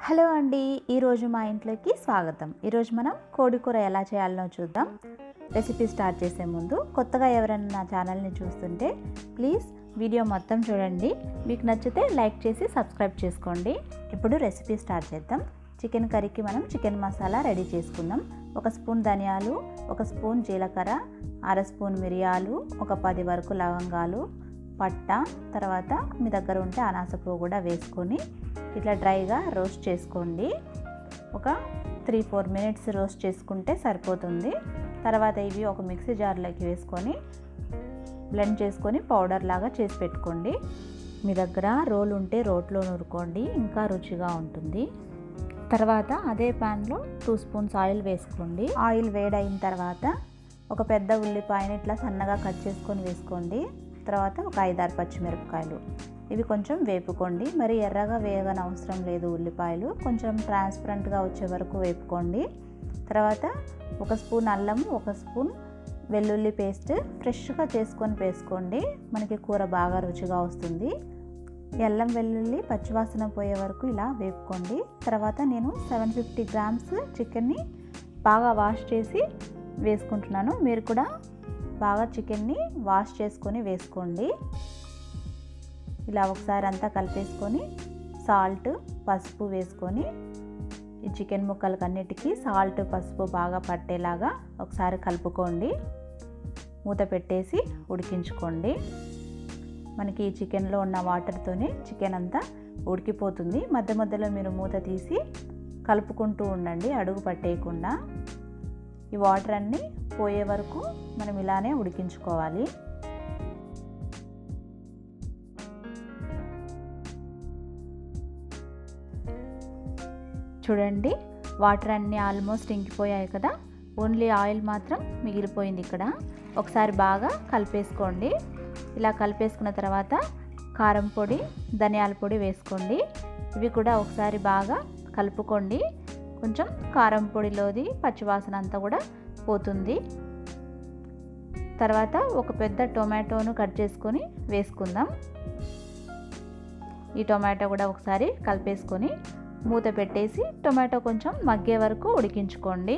hello అండి ఈరోజు మా ఇంట్లోకి స్వాగతం ఈరోజు మనం కోడి కూర ఎలా చేయాలనో చూద్దాం రెసిపీ స్టార్ట్ చేసే ముందు కొత్తగా ఎవరైనా నా ఛానల్ని చూస్తుంటే ప్లీజ్ వీడియో మొత్తం చూడండి మీకు నచ్చితే లైక్ చేసి సబ్స్క్రైబ్ చేసుకోండి ఇప్పుడు రెసిపీ స్టార్ట్ చేద్దాం చికెన్ కర్రీకి మనం చికెన్ మసాలా రెడీ చేసుకుందాం ఒక స్పూన్ ధనియాలు ఒక స్పూన్ జీలకర్ర అర స్పూన్ మిరియాలు ఒక పది వరకు లవంగాలు పట్ట తర్వాత మీ దగ్గర ఉంటే అనాస పువ్వు కూడా వేసుకొని ఇట్లా డ్రైగా రోస్ట్ చేసుకోండి ఒక త్రీ ఫోర్ మినిట్స్ రోస్ట్ చేసుకుంటే సరిపోతుంది తర్వాత ఇవి ఒక మిక్సీ జార్లోకి వేసుకొని బ్లెండ్ చేసుకొని పౌడర్ లాగా చేసి పెట్టుకోండి మీ దగ్గర రోల్ ఉంటే రోట్లో నూరుకోండి ఇంకా రుచిగా ఉంటుంది తర్వాత అదే ప్యాన్లో టూ స్పూన్స్ ఆయిల్ వేసుకోండి ఆయిల్ వేడైన తర్వాత ఒక పెద్ద ఉల్లిపాయని ఇట్లా సన్నగా కట్ చేసుకొని వేసుకోండి తర్వాత ఒక ఐదారు పచ్చిమిరపకాయలు ఇవి కొంచెం వేపుకోండి మరి ఎర్రగా వేయగని అవసరం లేదు ఉల్లిపాయలు కొంచెం ట్రాన్స్పరెంట్గా వచ్చే వరకు వేపుకోండి తర్వాత ఒక స్పూన్ అల్లం ఒక స్పూన్ వెల్లుల్లి పేస్ట్ ఫ్రెష్గా చేసుకొని వేసుకోండి మనకి కూర బాగా రుచిగా వస్తుంది అల్లం వెల్లుల్లి పచ్చివాసన పోయే వరకు ఇలా వేపుకోండి తర్వాత నేను సెవెన్ ఫిఫ్టీ గ్రామ్స్ చికెన్ని బాగా వాష్ చేసి వేసుకుంటున్నాను మీరు కూడా బాగా చికెన్ని వాష్ చేసుకొని వేసుకోండి ఇలా ఒకసారి అంతా కలిపేసుకొని సాల్ట్ పసుపు వేసుకొని ఈ చికెన్ ముక్కలకి అన్నిటికీ సాల్ట్ పసుపు బాగా పట్టేలాగా ఒకసారి కలుపుకోండి మూత పెట్టేసి ఉడికించుకోండి మనకి ఈ చికెన్లో ఉన్న వాటర్తోనే చికెన్ అంతా ఉడికిపోతుంది మధ్య మధ్యలో మీరు మూత తీసి కలుపుకుంటూ ఉండండి అడుగు పట్టేయకుండా ఈ వాటర్ అన్నీ పోయే వరకు మనం ఇలానే ఉడికించుకోవాలి చూడండి వాటర్ అన్నీ ఆల్మోస్ట్ ఇంకిపోయాయి కదా ఓన్లీ ఆయిల్ మాత్రం మిగిలిపోయింది ఇక్కడ ఒకసారి బాగా కలిపేసుకోండి ఇలా కలిపేసుకున్న తర్వాత కారం పొడి ధనియాల పొడి వేసుకోండి ఇవి కూడా ఒకసారి బాగా కలుపుకోండి కొంచెం కారం పొడిలోది పచ్చివాసన అంతా కూడా పోతుంది తర్వాత ఒక పెద్ద టొమాటోను కట్ చేసుకొని వేసుకుందాం ఈ టొమాటో కూడా ఒకసారి కలిపేసుకొని మూత పెట్టేసి టొమాటో కొంచెం మగ్గే వరకు ఉడికించుకోండి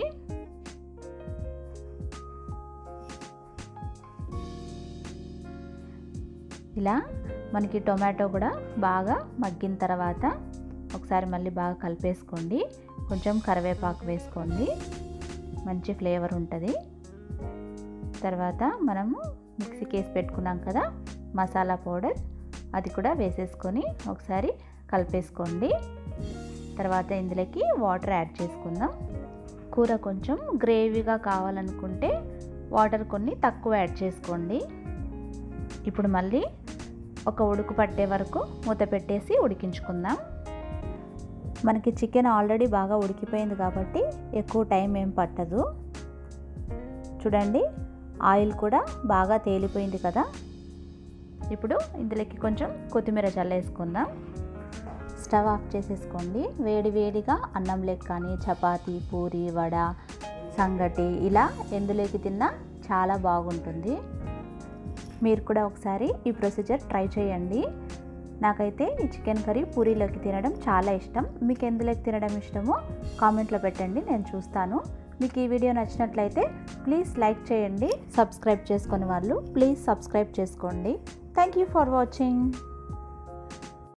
ఇలా మనకి టొమాటో కూడా బాగా మగ్గిన తర్వాత ఒకసారి మళ్ళీ బాగా కలిపేసుకోండి కొంచెం కరివేపాకు వేసుకోండి మంచి ఫ్లేవర్ ఉంటుంది తర్వాత మనము మిక్సీకి వేసి పెట్టుకున్నాం కదా మసాలా పౌడర్ అది కూడా వేసేసుకొని ఒకసారి కలిపేసుకోండి తర్వాత ఇందులోకి వాటర్ యాడ్ చేసుకుందాం కూర కొంచెం గ్రేవీగా కావాలనుకుంటే వాటర్ కొన్ని తక్కువ యాడ్ చేసుకోండి ఇప్పుడు మళ్ళీ ఒక ఉడుకు పట్టే వరకు మూత పెట్టేసి ఉడికించుకుందాం మనకి చికెన్ ఆల్రెడీ బాగా ఉడికిపోయింది కాబట్టి ఎక్కువ టైం ఏం పట్టదు చూడండి ఆయిల్ కూడా బాగా తేలిపోయింది కదా ఇప్పుడు ఇందులోకి కొంచెం కొత్తిమీర చల్లేసుకుందాం స్టవ్ ఆఫ్ చేసేసుకోండి వేడి వేడిగా అన్నంలోకి కానీ చపాతీ పూరి వడ సంగటి ఇలా ఎందులోకి తిన్నా చాలా బాగుంటుంది మీరు కూడా ఒకసారి ఈ ప్రొసీజర్ ట్రై చేయండి నాకైతే ఈ చికెన్ కర్రీ పూరీలోకి తినడం చాలా ఇష్టం మీకు ఎందులోకి తినడం ఇష్టమో కామెంట్లో పెట్టండి నేను చూస్తాను మీకు ఈ వీడియో నచ్చినట్లయితే ప్లీజ్ లైక్ చేయండి సబ్స్క్రైబ్ చేసుకుని వాళ్ళు ప్లీజ్ సబ్స్క్రైబ్ చేసుకోండి థ్యాంక్ యూ ఫర్ వాచింగ్